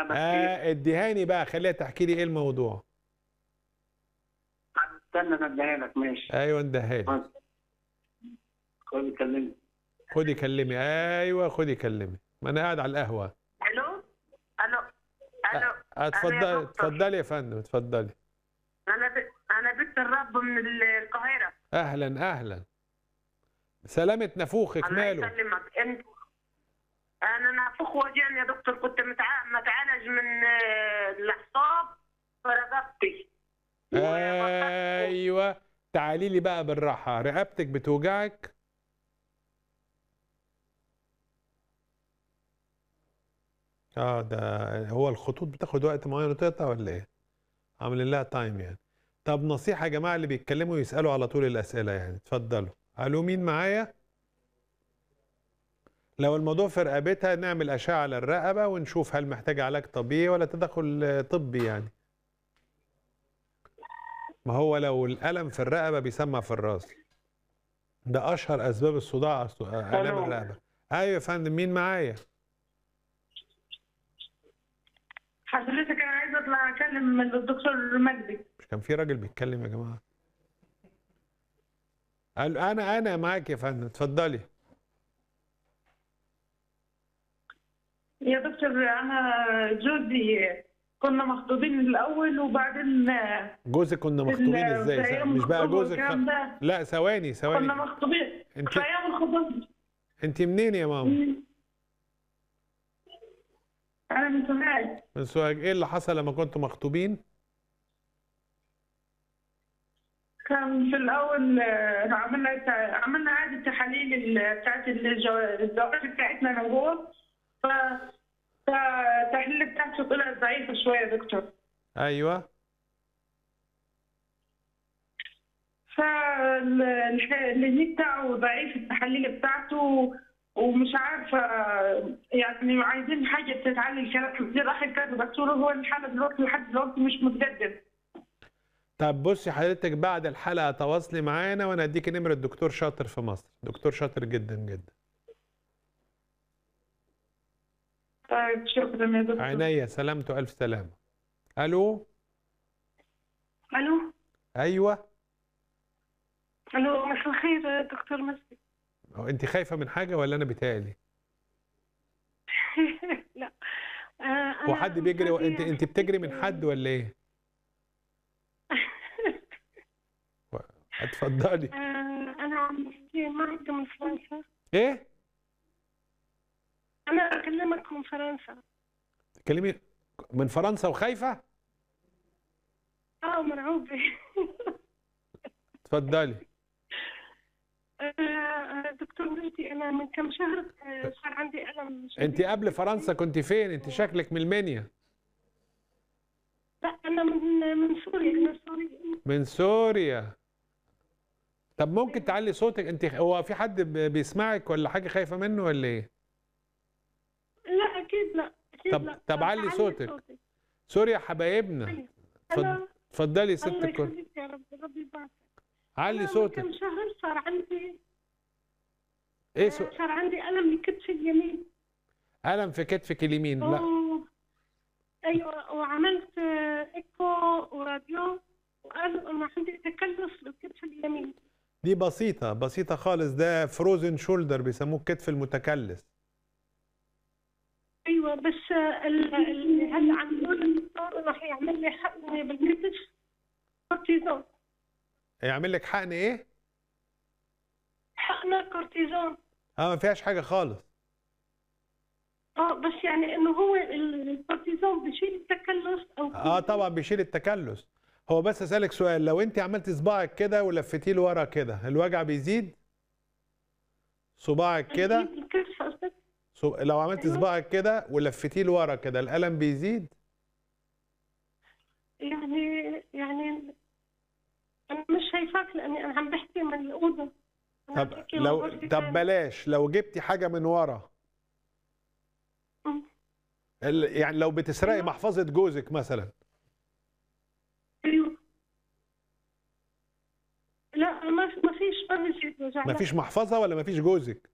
رقبه كتير اه اديهاني بقى خليها تحكي لي ايه الموضوع استنى اديها لك ماشي ايوه اندهالي خد كلمني خدي كلمي ايوه خدي كلمي ما انا قاعد على القهوه الو الو الو اتفضلي أنا يا دكتور. اتفضلي يا فندم اتفضلي انا ب... انا بنت الرب من ال- القاهره اهلا اهلا سلامة نافوخك الله ماله يسلمك انت انا نافوخ وجعني يا دكتور كنت متع... متعالج من آه، الاعصاب فرقبتي ايوه تعالي لي بقى بالراحه رقبتك بتوجعك اه ده هو الخطوط بتاخد وقت معين وتقطع ولا ايه عاملين لها تايم يعني طب نصيحه يا جماعه اللي بيتكلموا يسالوا على طول الاسئله يعني اتفضلوا الو مين معايا لو الموضوع في رقبتها نعمل اشعه على الرقبه ونشوف هل محتاجه علاج طبيعي ولا تدخل آه، طبي يعني ما هو لو الألم في الرقبة بيسمع في الراس ده أشهر أسباب الصداع أس- آلام ألو. الرقبة أيوة يا فندم مين معايا حضرتك انا عايزه اطلع اكلم الدكتور مجدي مش كان في راجل بيتكلم يا جماعة قال أنا أنا معاك يا فندم اتفضلي يا دكتور انا جوزي كنا مخطوبين الاول وبعدين آه، جوزك كنا مخطوبين ال- ازاي في س- أيام مش بقى الخطوبة جوزك والكلام خ... ده. لا ثواني كنا ثواني مخطوبين انت في ايام الخطوبه انت منين يا ماما انا من سوهاج من سوهاج ايه اللي حصل لما كنتوا مخطوبين كان في الاول آه، عملنا تع- عملنا عادي تحاليل ال- بتاعت الجو- الزواج بتاعتنا انا وهو ف التحليل بتاعته طلعت ضعيفه شويه يا دكتور ايوه فاللي بتاعه ضعيف التحاليل بتاعته ومش عارفه يعني عايزين حاجه تتعلل كلام كتير راح كذا دكتور هو الحاله دلوقتي لحد دلوقتي مش متقدم طب بصي حضرتك بعد الحلقة تواصلي معانا وانا اديكي نمرة دكتور شاطر في مصر دكتور شاطر جدا جدا طيب شكرا يا دكتور عينيا سلامته الف سلامة الو الو ايوه الو مساء الخير دكتور مسجد هو انت خايفة من حاجة ولا انا بيتهيألي لا آه، هو أنا حد بيجري و... انت مراتي- انت بتجري من حد ولا ايه و- اتفضلي آه، انا عمتي ما عندي من فرنسا ايه انا اكلمك من فرنسا تكلمي من فرنسا وخايفة اه مرعوبه اتفضلي آه، دكتور مجدي انا من كم شهر آه، صار عندي الم شديد. انت قبل فرنسا كنت فين انت شكلك من المنيا لا انا من من سوريا انا سوري من سوريا طب ممكن تعلي صوتك انت هو في حد ب- بيسمعك ولا حاجة خايفة منه ولا ايه لا اكيد لا اكيد طب- لا طب علي صوتك. سوريا حبايبنا اتفض- انا اتفضلي يا ست الله الكل يخليك يا رب ربي يبارك علي أنا من صوتك كم شهر صار عندي ايه سو... صار عندي الم بكتفي اليمين ألم في كتفك اليمين لا و... ايوه وعملت آه، ايكو وراديو وقالوا انه عندي تكلس بالكتف اليمين دي بسيطة بسيطة خالص ده فروزن شولدر بيسموه الكتف المتكلس ايوه بس آه، ال- ال- هلا عم يقول الدكتور راح يعمل لي حقنه بالكتف كورتيزون يعمل لك حقن ايه؟ حقنه كورتيزون اه ما فيهاش حاجة خالص اه بس يعني انه هو ال- الكورتيزون بشيل التكلس او اه طبعا بيشيل التكلس هو بس اسالك سؤال لو انت عملت صباعك كده ولفتيه لورا كده الوجع بيزيد صباعك كده الكتف قصدك صب... لو عملت أيوة. صباعك كده ولفتيه لورا كده الالم بيزيد يعني يعني انا مش شايفاك لاني انا عم بحكي من الاوضه أنا عم طب بحكي من لو غرفتي طب تاني. بلاش لو جبتي حاجه من ورا أمم. ال... يعني لو بتسرقي أيوة. محفظه جوزك مثلا ايوه لا ما ما فيش ما بيزيد وجع لا. مفيش محفظه ولا مفيش جوزك